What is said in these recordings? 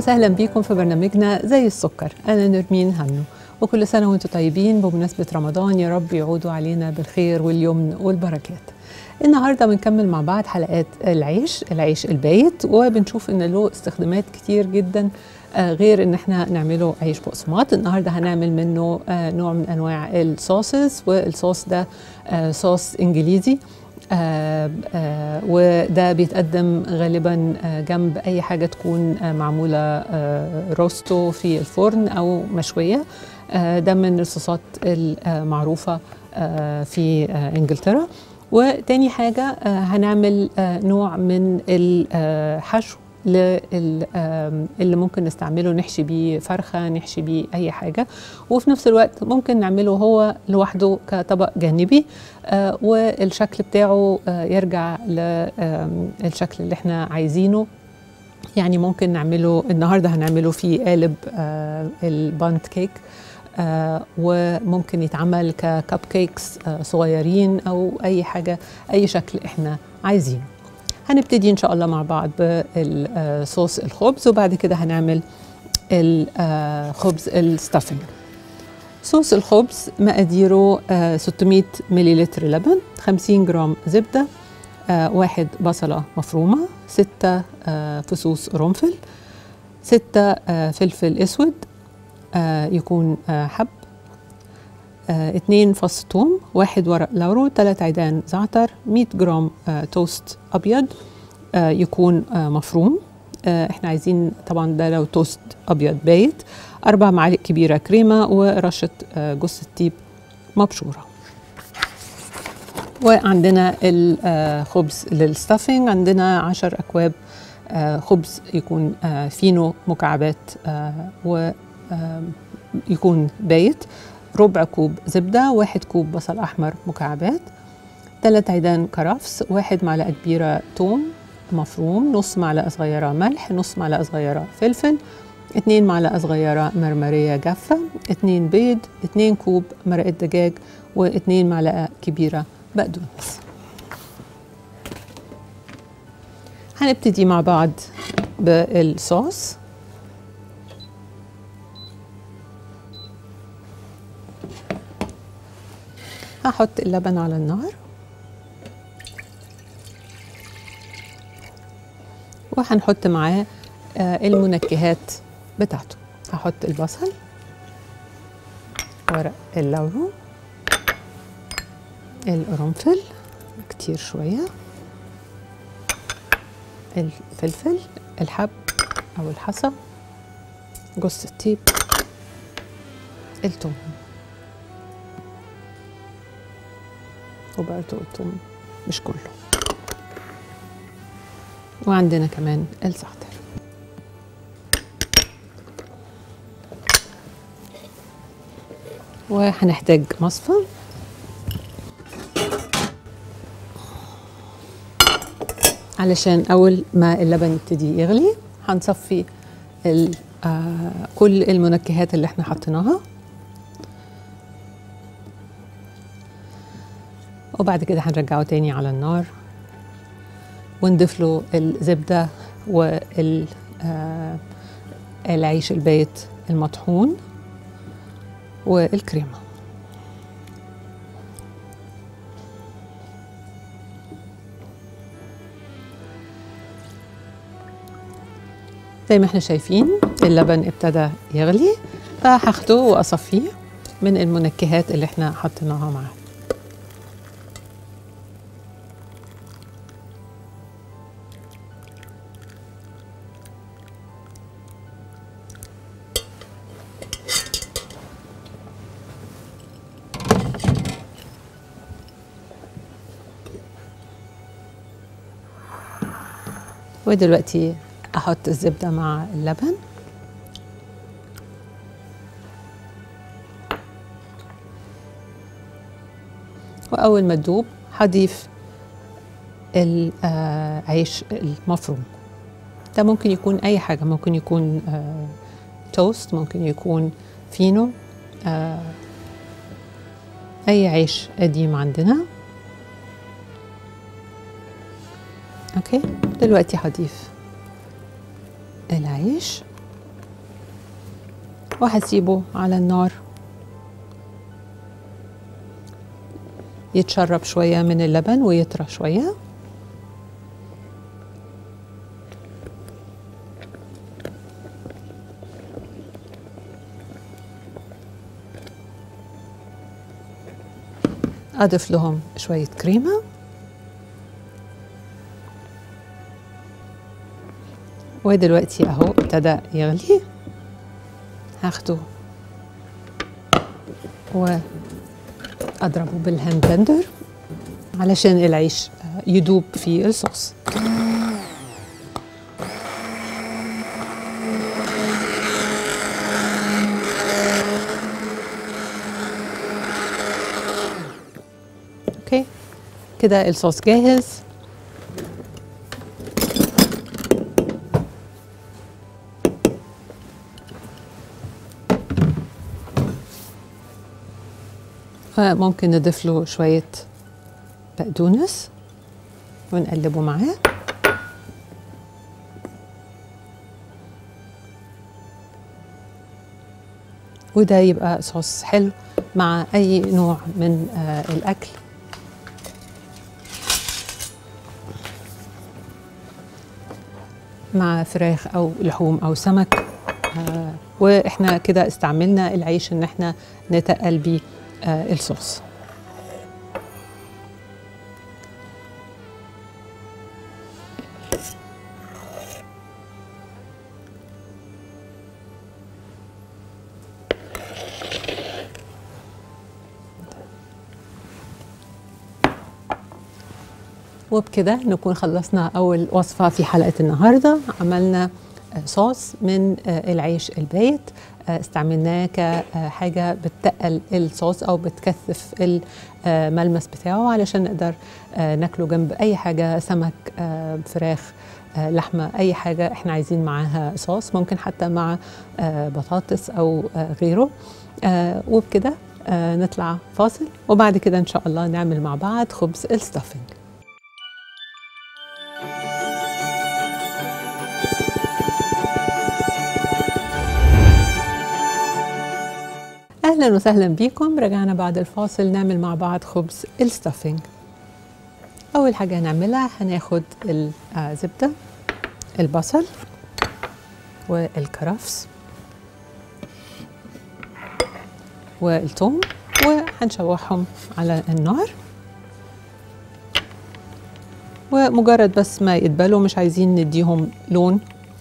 وسهلا بيكم في برنامجنا زي السكر أنا نرمين هنو وكل سنة وانتم طيبين بمناسبة رمضان يا رب يعودوا علينا بالخير واليمن والبركات النهاردة بنكمل مع بعض حلقات العيش العيش البايت وبنشوف ان له استخدامات كتير جدا آه، غير ان احنا نعمله عيش بقسماط النهارده هنعمل منه آه، نوع من انواع الصوصز والصوص ده آه، صوص انجليزي آه، آه، وده بيتقدم غالبا آه، جنب اي حاجه تكون آه، معموله آه، روستو في الفرن او مشويه آه، ده من الصوصات المعروفه آه، في آه، انجلترا وتاني حاجه آه، هنعمل آه، نوع من الحشو لل- آم، اللي ممكن نستعمله نحشي بيه فرخه نحشي بيه اي حاجه وفي نفس الوقت ممكن نعمله هو لوحده كطبق جانبي آه، والشكل بتاعه آه، يرجع للشكل اللي احنا عايزينه يعني ممكن نعمله النهارده هنعمله في قالب آه، البانت كيك آه، وممكن يتعمل ككب كيكس آه، صغيرين او اي حاجه اي شكل احنا عايزينه هنبتدي ان شاء الله مع بعض بالصوص الخبز وبعد كده هنعمل الخبز الستافنج صوص الخبز مقاديره آه، 600 مليلتر لبن 50 جرام زبدة آه، واحد بصلة مفرومة ستة آه، فصوص قرنفل ستة آه، فلفل أسود آه، يكون آه، حب آه، اتنين فص ثوم واحد ورق لورو تلات عيدان زعتر 100 جرام آه، توست أبيض آه، يكون آه، مفروم آه، احنا عايزين طبعا ده لو توست أبيض بايت أربع معالق كبيرة كريمة ورشة آه، جوز الطيب مبشورة وعندنا الخبز للستافينج عندنا عشر أكواب آه، خبز يكون آه، فينو مكعبات ويكون بايت ربع كوب زبدة واحد كوب بصل أحمر مكعبات ثلاث عيدان كرفس واحد معلقة كبيرة توم مفروم نص معلقة صغيرة ملح نص معلقة صغيرة فلفل اتنين معلقة صغيرة مرمرية جافة اتنين بيض اتنين كوب مرقة دجاج واتنين معلقة كبيرة بقدونس هنبتدي مع بعض بالصوص هحط اللبن على النار وهنحط معاه آه، المنكهات بتاعته هحط البصل ورق اللورو القرنفل كتير شوية الفلفل الحب أو الحصى جوز الطيب الثوم وبرضه الثوم مش كله وعندنا كمان الزعتر وهنحتاج مصفى علشان أول ما اللبن يبتدي يغلي هنصفي ال- آه، كل المنكهات اللي احنا حطيناها وبعد كده هنرجعه تاني على النار ونضيف له الزبدة وال آه، العيش البايت المطحون والكريمة زي ما احنا شايفين اللبن ابتدى يغلي فهاخده واصفيه من المنكهات اللي احنا حطيناها معاه ودلوقتي احط الزبده مع اللبن واول ما تدوب هضيف العيش المفروم ده ممكن يكون اي حاجه ممكن يكون آه، توست ممكن يكون فينو آه، اي عيش قديم عندنا اوكي دلوقتي هضيف العيش وهسيبه على النار يتشرب شوية من اللبن ويطرى شوية أضيف لهم شوية كريمة ودلوقتي أهو ابتدى يغلي هاخده وأضربه بالهاند بلندر علشان العيش يدوب في الصوص اوكي كده الصوص جاهز فممكن نضيف له شوية بقدونس ونقلبه معاه وده يبقى صوص حلو مع أي نوع من آه الأكل مع فراخ أو لحوم أو سمك آه وإحنا كده استعملنا العيش إن إحنا نتقل بيه آه الصوص وبكده نكون خلصنا أول وصفة في حلقة النهاردة عملنا صوص من العيش البايت استعملناه كحاجة بتقل الصوص أو بتكثف الملمس بتاعه علشان نقدر ناكله جنب أي حاجة سمك فراخ لحمة أي حاجة احنا عايزين معاها صوص ممكن حتى مع بطاطس أو غيره وبكده نطلع فاصل وبعد كده إن شاء الله نعمل مع بعض خبز الستافنج اهلا وسهلا بيكم رجعنا بعد الفاصل نعمل مع بعض خبز الستافينج اول حاجه هنعملها هناخد الزبده البصل والكرفس والثوم وهنشوحهم على النار ومجرد بس ما يتبلوا مش عايزين نديهم لون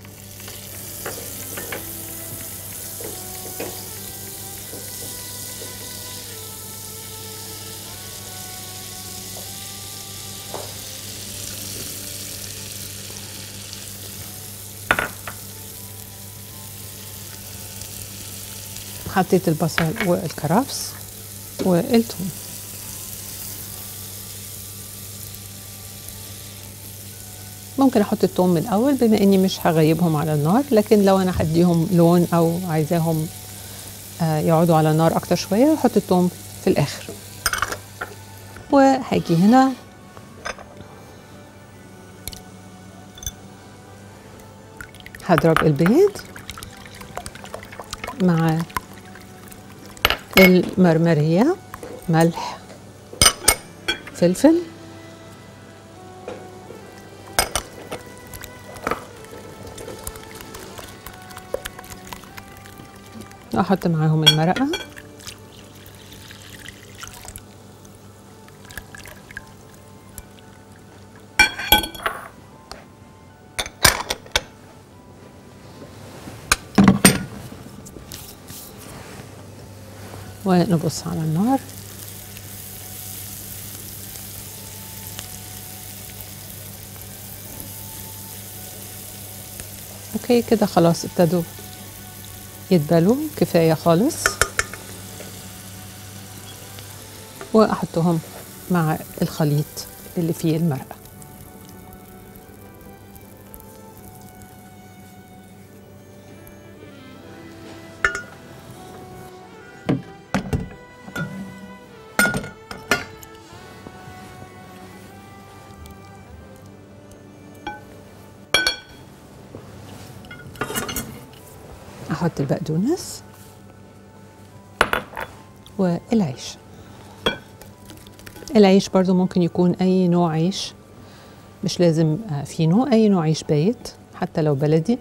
حطيت البصل والكرفس والثوم ممكن احط الثوم من الاول بما اني مش هغيبهم على النار لكن لو انا هديهم لون او عايزاهم يقعدوا على النار اكتر شويه احط الثوم في الاخر وهاجي هنا هضرب البيض مع المرمرية ملح فلفل أحط معاهم المرقة ونبص على النار اوكي كده خلاص ابتدوا يتبلوا كفاية خالص واحطهم مع الخليط اللي فيه المرقة احط البقدونس والعيش العيش برضو ممكن يكون أي نوع عيش مش لازم آه، فينو أي نوع عيش بايت حتى لو بلدي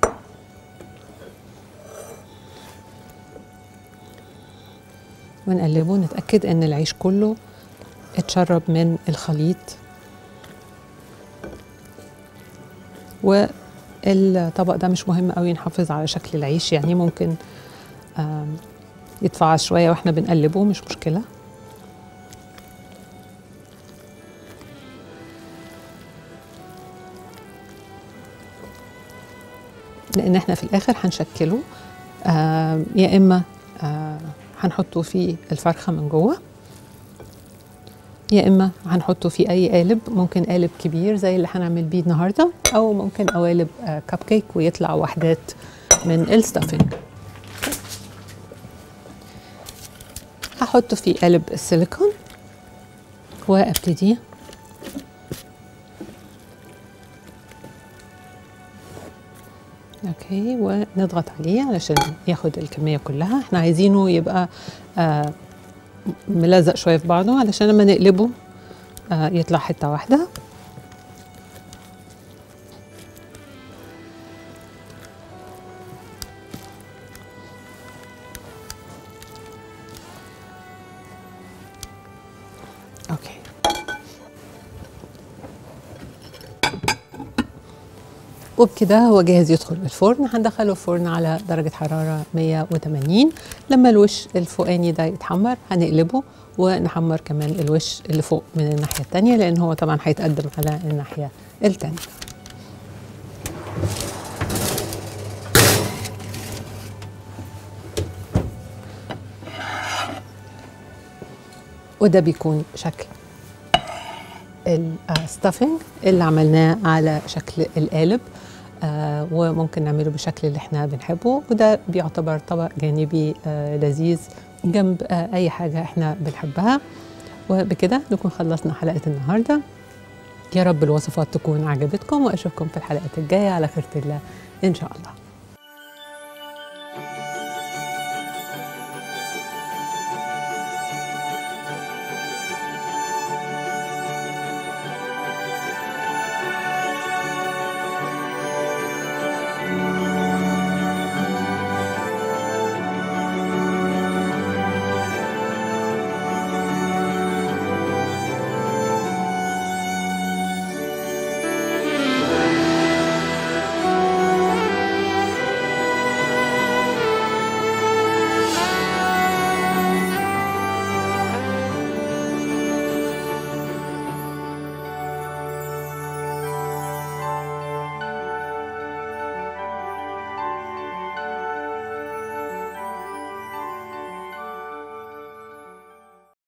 ونقلبه نتأكد إن العيش كله اتشرب من الخليط والطبق ده مش مهم قوي نحافظ على شكل العيش يعني ممكن آم، يتفعص شوية واحنا بنقلبه مش مشكلة لان احنا في الاخر هنشكله آه يا اما آه هنحطه في الفرخه من جوه يا اما هنحطه في اي قالب ممكن قالب كبير زي اللي هنعمل بيه النهارده او ممكن قوالب آه كب كيك ويطلع وحدات من الستافنج هحطه في قالب السيليكون وابتدي اوكي ونضغط عليه علشان ياخد الكميه كلها احنا عايزينه يبقى آه ملزق شويه في بعضه علشان لما نقلبه آه يطلع حته واحده اوكي وبكده هو جاهز يدخل الفرن هندخله الفرن على درجة حرارة 180 لما الوش الفوقاني ده يتحمر هنقلبه ونحمر كمان الوش اللي فوق من الناحية التانية لأن هو طبعا هيتقدم على الناحية التانية وده بيكون شكل الستافنج اللي عملناه على شكل القالب آه وممكن نعمله بالشكل اللي احنا بنحبه وده بيعتبر طبق جانبي آه لذيذ جنب آه اي حاجه احنا بنحبها وبكده نكون خلصنا حلقه النهارده يا رب الوصفات تكون عجبتكم واشوفكم في الحلقات الجايه على خيرة الله ان شاء الله